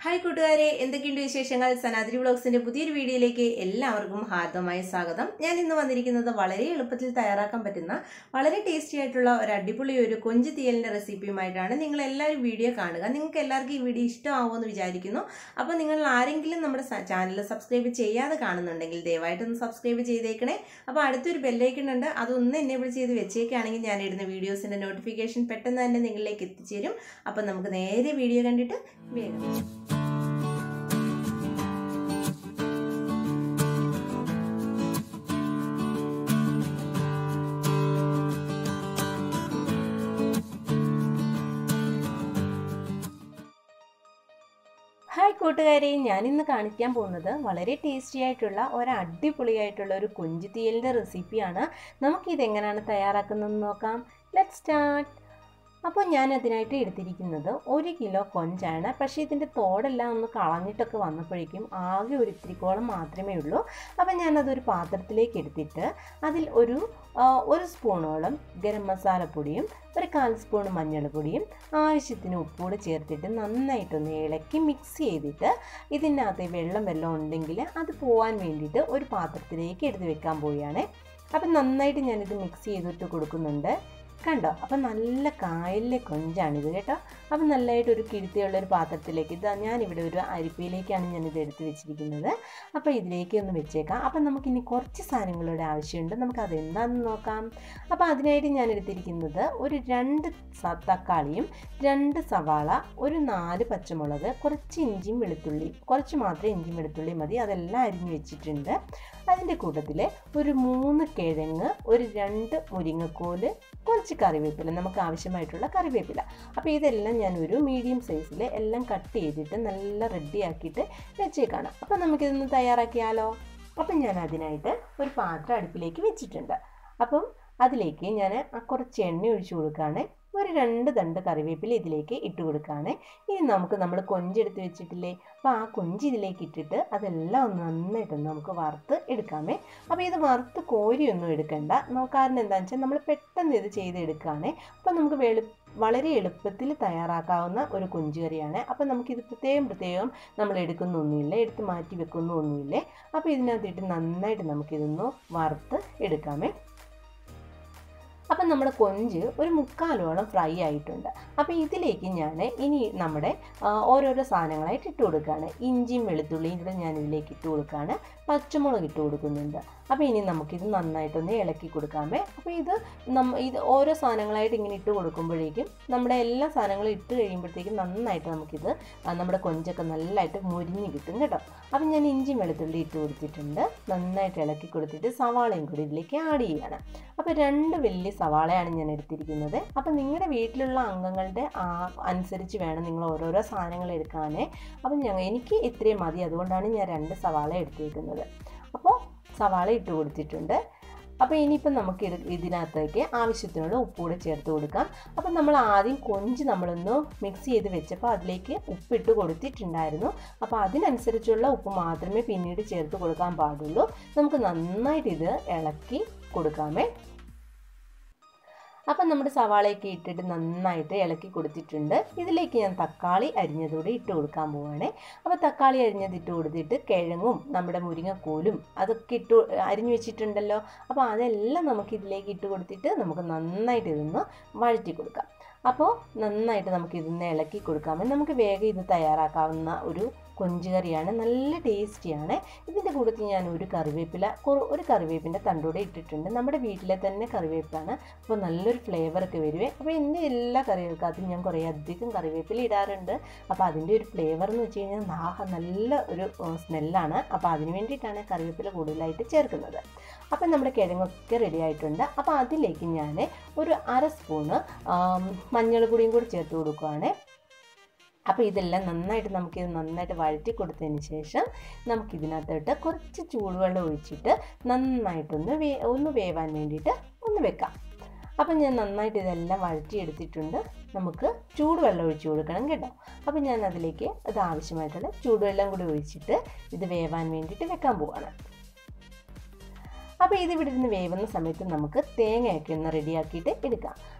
hi കൂട്ടുകാരെ എന്തൊക്കെയുണ്ട് വിശേഷങ്ങൾ സനാദ്രി വ്ളോഗ്സിന്റെ പുതിയൊരു വീഡിയോയിലേക്ക് എല്ലാവർക്കും ഹാർദമായ സ്വാഗതം ഞാൻ ഇന്ന് വന്നിരിക്കുന്നത് വളരെ എളുപ്പത്തിൽ തയ്യാറാക്കാൻ പറ്റുന്ന വളരെ ടേസ്റ്റി ആയിട്ടുള്ള ഒരു അടിപൊളി ഒരു കൊഞ്ച് തീയലിന്റെ റെസിപ്പിയുമായിട്ടാണ് നിങ്ങൾ എല്ലാവരും വീഡിയോ കാണുക നിങ്ങൾക്ക് എല്ലാവർക്കും ഈ വീഡിയോ ഇഷ്ടമാവുമെന്ന് വിചാരിക്കുന്നു അപ്പോൾ നിങ്ങൾ ആരെങ്കിലും നമ്മുടെ ചാനൽ സബ്സ്ക്രൈബ് ചെയ്യാതെ കാണുന്നുണ്ടെങ്കിൽ ദയവായിട്ടൊന്ന് സബ്സ്ക്രൈബ് ചെയ്തേക്കണേ അപ്പോൾ അടുത്തൊരു ബെല്ലൈക്കൺ ഉണ്ട് അതൊന്ന് എനേബിൾ ചെയ്ത് വെച്ചേക്കാണെങ്കിൽ ഞാൻ ഇടുന്ന വീഡിയോസിന്റെ നോട്ടിഫിക്കേഷൻ പെട്ടെന്ന് തന്നെ നിങ്ങളിലേക്ക് എത്തിച്ചേരും അപ്പോൾ നമുക്ക് നേരെ വീഡിയോ കണ്ടിട്ട് വേഗം ഹായ് കൂട്ടുകാരെ ഞാൻ ഇന്ന് കാണിക്കാൻ പോകുന്നത് വളരെ ടേസ്റ്റി ആയിട്ടുള്ള ഒരു അടിപൊളിയായിട്ടുള്ള ഒരു കൊഞ്ച് തീയലിൻ്റെ റെസിപ്പിയാണ് നമുക്കിതെങ്ങനെയാണ് തയ്യാറാക്കുന്നതെന്ന് നോക്കാം ലെറ്റ് സ്റ്റാർട്ട് അപ്പോൾ ഞാൻ അതിനായിട്ട് എടുത്തിരിക്കുന്നത് ഒരു കിലോ കൊഞ്ചാണ് പക്ഷേ ഇതിൻ്റെ തോടെല്ലാം ഒന്ന് കളഞ്ഞിട്ടൊക്കെ വന്നപ്പോഴേക്കും ആകെ ഒരു ഇത്തിരിക്കോളം മാത്രമേ ഉള്ളൂ അപ്പോൾ ഞാനതൊരു പാത്രത്തിലേക്ക് എടുത്തിട്ട് അതിൽ ഒരു ഒരു സ്പൂണോളം ഗരം മസാലപ്പൊടിയും ഒരു കാൽ സ്പൂൺ മഞ്ഞൾപ്പൊടിയും ആവശ്യത്തിന് ഉപ്പൂടെ ചേർത്തിട്ട് നന്നായിട്ടൊന്ന് ഇളക്കി മിക്സ് ചെയ്തിട്ട് ഇതിനകത്ത് വെള്ളം വെള്ളം ഉണ്ടെങ്കിൽ അത് പോകാൻ വേണ്ടിയിട്ട് ഒരു പാത്രത്തിലേക്ക് എടുത്ത് വെക്കാൻ പോവുകയാണ് അപ്പം നന്നായിട്ട് ഞാനിത് മിക്സ് ചെയ്തിട്ട് കൊടുക്കുന്നുണ്ട് കണ്ടോ അപ്പം നല്ല കായലിലെ കൊഞ്ചാണിത് കേട്ടോ അപ്പം നല്ലതായിട്ട് ഒരു കിഴുത്തിയുള്ള ഒരു പാത്രത്തിലേക്ക് ഇത് ഞാനിവിടെ ഒരു അരിപ്പയിലേക്കാണ് ഞാനിത് എടുത്ത് വെച്ചിരിക്കുന്നത് അപ്പോൾ ഇതിലേക്ക് ഒന്ന് വെച്ചേക്കാം അപ്പം നമുക്കിനി കുറച്ച് സാധനങ്ങളുടെ ആവശ്യമുണ്ട് നമുക്ക് അതെന്താണെന്ന് നോക്കാം അപ്പോൾ അതിനായിട്ട് ഞാൻ എടുത്തിരിക്കുന്നത് ഒരു രണ്ട് തക്കാളിയും രണ്ട് സവാള ഒരു നാല് പച്ചമുളക് കുറച്ച് ഇഞ്ചിയും വെളുത്തുള്ളിയും കുറച്ച് മാത്രമേ ഇഞ്ചിയും വെളുത്തുള്ളിയും മതി അതെല്ലാം അരിഞ്ഞു വെച്ചിട്ടുണ്ട് അതിൻ്റെ കൂട്ടത്തിൽ ഒരു മൂന്ന് കിഴങ്ങ് ഒരു രണ്ട് മുരിങ്ങക്കോല് കുറച്ച് കറിവേപ്പില നമുക്ക് ആവശ്യമായിട്ടുള്ള കറിവേപ്പില അപ്പോൾ ഇതെല്ലാം ഞാൻ ഒരു മീഡിയം സൈസിൽ എല്ലാം കട്ട് ചെയ്തിട്ട് നല്ല റെഡിയാക്കിയിട്ട് വെച്ചേക്കാണ് അപ്പോൾ നമുക്കിതൊന്ന് തയ്യാറാക്കിയാലോ അപ്പം ഞാൻ അതിനായിട്ട് ഒരു പാത്രം അടുപ്പിലേക്ക് വെച്ചിട്ടുണ്ട് അപ്പം അതിലേക്ക് ഞാൻ കുറച്ച് എണ്ണ ഒഴിച്ചു കൊടുക്കുകയാണ് ഒരു രണ്ട് തണ്ട് കറിവേപ്പില ഇതിലേക്ക് ഇട്ട് കൊടുക്കുകയാണ് ഇനി നമുക്ക് നമ്മൾ കൊഞ്ചെടുത്ത് വെച്ചിട്ടില്ലേ അപ്പോൾ ആ കൊഞ്ച് ഇതിലേക്ക് ഇട്ടിട്ട് അതെല്ലാം ഒന്ന് നന്നായിട്ടൊന്ന് നമുക്ക് വറുത്ത് എടുക്കാമേ അപ്പോൾ ഇത് വറുത്ത് കോരിയൊന്നും എടുക്കണ്ട കാരണം എന്താണെന്ന് വെച്ചാൽ നമ്മൾ പെട്ടെന്ന് ഇത് ചെയ്തെടുക്കുകയാണ് അപ്പോൾ നമുക്ക് വെളു വളരെ എളുപ്പത്തിൽ തയ്യാറാക്കാവുന്ന ഒരു കൊഞ്ച് കറിയാണ് അപ്പോൾ നമുക്കിത് പ്രത്യേകം പ്രത്യേകം നമ്മൾ എടുക്കുന്നൊന്നുമില്ല എടുത്ത് മാറ്റി വെക്കുന്നൊന്നുമില്ലേ അപ്പോൾ ഇതിനകത്തിട്ട് നന്നായിട്ട് നമുക്കിതൊന്ന് വറുത്ത് എടുക്കാമേ അപ്പം നമ്മുടെ കൊഞ്ച് ഒരു മുക്കാലോളം ഫ്രൈ ആയിട്ടുണ്ട് അപ്പോൾ ഇതിലേക്ക് ഞാൻ ഇനി നമ്മുടെ ഓരോരോ സാധനങ്ങളായിട്ട് ഇട്ട് കൊടുക്കുകയാണ് ഇഞ്ചിയും വെളുത്തുള്ളിയും കൂടെ ഞാൻ ഇതിലേക്ക് ഇട്ട് കൊടുക്കുകയാണ് പച്ചമുളക് ഇട്ട് കൊടുക്കുന്നുണ്ട് അപ്പോൾ ഇനി നമുക്കിത് നന്നായിട്ടൊന്ന് ഇളക്കി കൊടുക്കാമേ അപ്പോൾ ഇത് നമ്മ ഇത് ഓരോ സാധനങ്ങളായിട്ട് ഇങ്ങനെ ഇട്ട് കൊടുക്കുമ്പോഴേക്കും നമ്മുടെ എല്ലാ സാധനങ്ങളും ഇട്ട് കഴിയുമ്പോഴത്തേക്കും നന്നായിട്ട് നമുക്കിത് നമ്മുടെ കൊഞ്ചൊക്കെ നല്ലതായിട്ട് മുരിഞ്ഞ് കിട്ടും കേട്ടോ അപ്പം ഞാൻ ഇഞ്ചിയും വെളുത്തുള്ളി ഇട്ട് കൊടുത്തിട്ടുണ്ട് നന്നായിട്ട് ഇളക്കി കൊടുത്തിട്ട് സവാളയും കൂടി ഇതിലേക്ക് ആഡ് ചെയ്യുകയാണ് അപ്പോൾ രണ്ട് വലിയ സവാളയാണ് ഞാൻ എടുത്തിരിക്കുന്നത് അപ്പം നിങ്ങളുടെ വീട്ടിലുള്ള അംഗങ്ങളുടെ അനുസരിച്ച് വേണം നിങ്ങൾ ഓരോരോ സാധനങ്ങൾ എടുക്കാനേ അപ്പം ഞങ്ങൾ എനിക്ക് ഇത്രയും മതി അതുകൊണ്ടാണ് ഞാൻ രണ്ട് സവാള എടുത്തിരിക്കുന്നത് അപ്പോൾ സവാള ഇട്ട് കൊടുത്തിട്ടുണ്ട് അപ്പോൾ ഇനിയിപ്പം നമുക്ക് ഇതിനകത്തേക്ക് ആവശ്യത്തിനുള്ള ഉപ്പൂടെ ചേർത്ത് കൊടുക്കാം അപ്പം നമ്മൾ ആദ്യം കൊഞ്ച് നമ്മളൊന്ന് മിക്സ് ചെയ്ത് വെച്ചപ്പോൾ അതിലേക്ക് ഉപ്പിട്ട് കൊടുത്തിട്ടുണ്ടായിരുന്നു അപ്പോൾ അതിനനുസരിച്ചുള്ള ഉപ്പ് മാത്രമേ പിന്നീട് ചേർത്ത് കൊടുക്കാൻ പാടുള്ളൂ നമുക്ക് നന്നായിട്ട് ഇത് ഇളക്കി കൊടുക്കാമേ അപ്പം നമ്മുടെ സവാളയൊക്കെ ഇട്ടിട്ട് നന്നായിട്ട് ഇളക്കി കൊടുത്തിട്ടുണ്ട് ഇതിലേക്ക് ഞാൻ തക്കാളി അരിഞ്ഞതോടെ ഇട്ട് കൊടുക്കാൻ പോവുകയാണേ അപ്പോൾ തക്കാളി അരിഞ്ഞത് ഇട്ട് കൊടുത്തിട്ട് കിഴങ്ങും നമ്മുടെ മുരിങ്ങക്കോലും അതൊക്കെ ഇട്ട് അരിഞ്ഞു വെച്ചിട്ടുണ്ടല്ലോ അപ്പോൾ അതെല്ലാം നമുക്ക് ഇതിലേക്ക് ഇട്ട് കൊടുത്തിട്ട് നമുക്ക് നന്നായിട്ട് ഇതൊന്ന് വഴറ്റി കൊടുക്കാം അപ്പോൾ നന്നായിട്ട് നമുക്ക് ഇതൊന്ന് ഇളക്കി കൊടുക്കാമേ നമുക്ക് വേഗം ഇത് തയ്യാറാക്കാവുന്ന ഒരു കൊഞ്ച് കറിയാണ് നല്ല ടേസ്റ്റിയാണ് ഇതിൻ്റെ കൂട്ടത്തിൽ ഞാൻ ഒരു കറിവേപ്പില ഒരു കറിവേപ്പിൻ്റെ തണ്ടൂടെ ഇട്ടിട്ടുണ്ട് നമ്മുടെ വീട്ടിലെ തന്നെ കറിവേപ്പിലാണ് അപ്പോൾ നല്ലൊരു ഫ്ലേവറൊക്കെ വരുവേ അപ്പോൾ എൻ്റെ എല്ലാ കറികൾക്കകത്തും ഞാൻ കുറേ അധികം കറിവേപ്പില ഇടാറുണ്ട് അപ്പോൾ അതിൻ്റെ ഒരു ഫ്ലേവർ എന്ന് വെച്ച് കഴിഞ്ഞാൽ നാഹ നല്ല ഒരു സ്മെല്ലാണ് അപ്പോൾ അതിന് വേണ്ടിയിട്ടാണ് കറിവേപ്പില കൂടുതലായിട്ട് ചേർക്കുന്നത് അപ്പം നമ്മുടെ കിഴങ്ങൊക്കെ റെഡി ആയിട്ടുണ്ട് അപ്പോൾ അതിലേക്ക് ഞാൻ ഒരു അര സ്പൂണ് മഞ്ഞൾ പൊടിയും കൂടി ചേർത്ത് കൊടുക്കുകയാണ് അപ്പോൾ ഇതെല്ലാം നന്നായിട്ട് നമുക്കിത് നന്നായിട്ട് വഴറ്റി കൊടുത്തതിന് ശേഷം നമുക്കിതിനകത്തോട്ട് കുറച്ച് ചൂടുവെള്ളം ഒഴിച്ചിട്ട് നന്നായിട്ടൊന്ന് വേ ഒന്ന് വേവാൻ വേണ്ടിയിട്ട് ഒന്ന് വെക്കാം അപ്പം ഞാൻ നന്നായിട്ട് ഇതെല്ലാം വഴറ്റിയെടുത്തിട്ടുണ്ട് നമുക്ക് ചൂടുവെള്ളം ഒഴിച്ച് കൊടുക്കണം കേട്ടോ അപ്പം ഞാൻ അതിലേക്ക് ഇത് ആവശ്യമായിട്ടുള്ള ചൂടുവെള്ളം കൂടി ഒഴിച്ചിട്ട് ഇത് വേവാൻ വേണ്ടിയിട്ട് വെക്കാൻ പോവാണ് അപ്പോൾ ഇത് ഇവിടെ ഇരുന്ന് വേവുന്ന സമയത്ത് നമുക്ക് തേങ്ങയൊക്കെ ഒന്ന് റെഡിയാക്കിയിട്ട് എടുക്കാം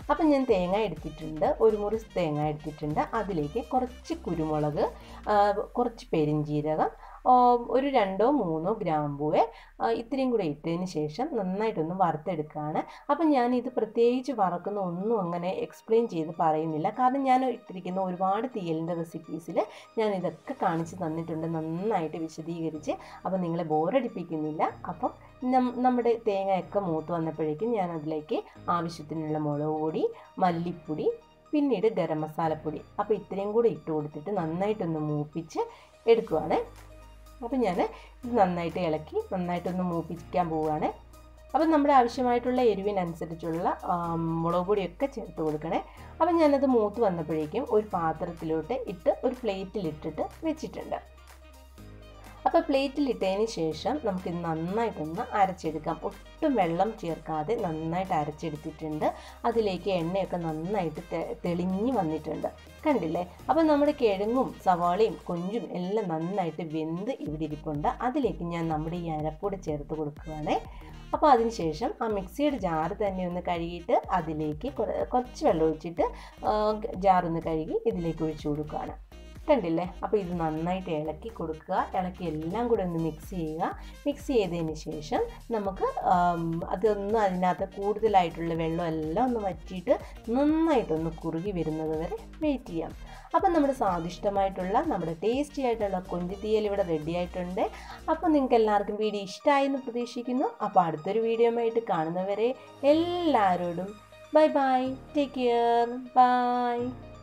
അപ്പം ഞാൻ തേങ്ങ എടുത്തിട്ടുണ്ട് ഒരു മുറി തേങ്ങ എടുത്തിട്ടുണ്ട് അതിലേക്ക് കുറച്ച് കുരുമുളക് ആ, കുറച്ച് പെരിഞ്ജീരകം ആ, ഒരു രണ്ടോ മൂന്നോ ഗ്രാമ്പൂവെ ആ, ഇത്രയും കൂടെ ഇട്ടതിന് ശേഷം നന്നായിട്ടൊന്ന് വറുത്തെടുക്കുകയാണ് അപ്പം ഞാൻ ഇത് പ്രത്യേകിച്ച് വറക്കുന്ന ഒന്നും അങ്ങനെ എക്സ്പ്ലെയിൻ ചെയ്ത് പറയുന്നില്ല കാരണം ഞാൻ ഇട്ടിരിക്കുന്ന ഒരുപാട് തീയലിൻ്റെ റെസിപ്പീസിൽ ഞാൻ ഇതൊക്കെ കാണിച്ച് തന്നിട്ടുണ്ട് നന്നായിട്ട് വിശദീകരിച്ച് അപ്പം നിങ്ങളെ ബോറടിപ്പിക്കുന്നില്ല അപ്പം നം- നമ്മുടെ തേങ്ങയൊക്കെ മൂത്ത് വന്നപ്പോഴേക്കും ഞാൻ അതിലേക്ക് ആവശ്യത്തിനുള്ള മുളക് പൊടി മല്ലിപ്പൊടി പിന്നീട് ഗരം മസാലപ്പൊടി അപ്പോൾ ഇത്രയും കൂടെ ഇട്ട് കൊടുത്തിട്ട് നന്നായിട്ടൊന്ന് മൂപ്പിച്ച് എടുക്കുവാണ് അപ്പോൾ ഞാൻ ഇത് നന്നായിട്ട് ഇളക്കി നന്നായിട്ടൊന്ന് മൂപ്പിക്കാൻ പോവുകയാണ് അപ്പം നമ്മുടെ ആവശ്യമായിട്ടുള്ള എരിവിനനുസരിച്ചുള്ള ആം, മുളക് പൊടിയൊക്കെ ചേർത്ത് കൊടുക്കണേ അപ്പം ഞാനത് മൂത്ത് വന്നപ്പോഴേക്കും ഒരു പാത്രത്തിലോട്ട് ഇട്ട് ഒരു പ്ലേറ്റിലിട്ടിട്ട് വെച്ചിട്ടുണ്ട് അപ്പോൾ പ്ലേറ്റിലിട്ടതിന് ശേഷം നമുക്കിത് നന്നായിട്ടൊന്ന് അരച്ചെടുക്കാം ഒട്ടും വെള്ളം ചേർക്കാതെ നന്നായിട്ട് അരച്ചെടുത്തിട്ടുണ്ട് അതിലേക്ക് എണ്ണയൊക്കെ നന്നായിട്ട് തെ- തെളിഞ്ഞ് വന്നിട്ടുണ്ട് കണ്ടില്ലേ അപ്പോൾ നമ്മുടെ കിഴങ്ങും സവാളയും കൊഞ്ചും എല്ലാം നന്നായിട്ട് വെന്ത് ഇവിടെ ഇരിപ്പുണ്ട് അതിലേക്ക് ഞാൻ നമ്മുടെ ഈ അരപ്പൊടി ചേർത്ത് കൊടുക്കുകയാണേ അപ്പോൾ അതിനുശേഷം ആ മിക്സിയുടെ ജാറ് തന്നെ ഒന്ന് കഴുകിയിട്ട് അതിലേക്ക് കുറ- കുറച്ച് വെള്ളം ഒഴിച്ചിട്ട് ജാറൊന്ന് കഴുകി ഇതിലേക്ക് ഒഴിച്ചു കൊടുക്കുകയാണ് കണ്ടില്ലേ അപ്പോൾ ഇത് നന്നായിട്ട് ഇളക്കി കൊടുക്കുക ഇളക്കി എല്ലാം കൂടെ ഒന്ന് മിക്സ് ചെയ്യുക മിക്സ് ചെയ്തതിന് ശേഷം നമുക്ക് ആം, അതൊന്ന് അതിനകത്ത് കൂടുതലായിട്ടുള്ള വെള്ളം എല്ലാം ഒന്ന് വറ്റിയിട്ട് നന്നായിട്ടൊന്ന് കുറുകി വരുന്നത് വരെ വെയിറ്റ് ചെയ്യാം അപ്പം നമ്മുടെ സ്വാദിഷ്ടമായിട്ടുള്ള നമ്മുടെ ടേസ്റ്റി ആയിട്ടുള്ള കൊഞ്ചുതീയൽ ഇവിടെ റെഡി ആയിട്ടുണ്ട് അപ്പോൾ നിങ്ങൾക്ക് എല്ലാവർക്കും വീഡിയോ ഇഷ്ടമായി എന്ന് പ്രതീക്ഷിക്കുന്നു അപ്പോൾ അടുത്തൊരു വീഡിയോ ആയിട്ട് കാണുന്നവരെ എല്ലാവരോടും bye bye take care by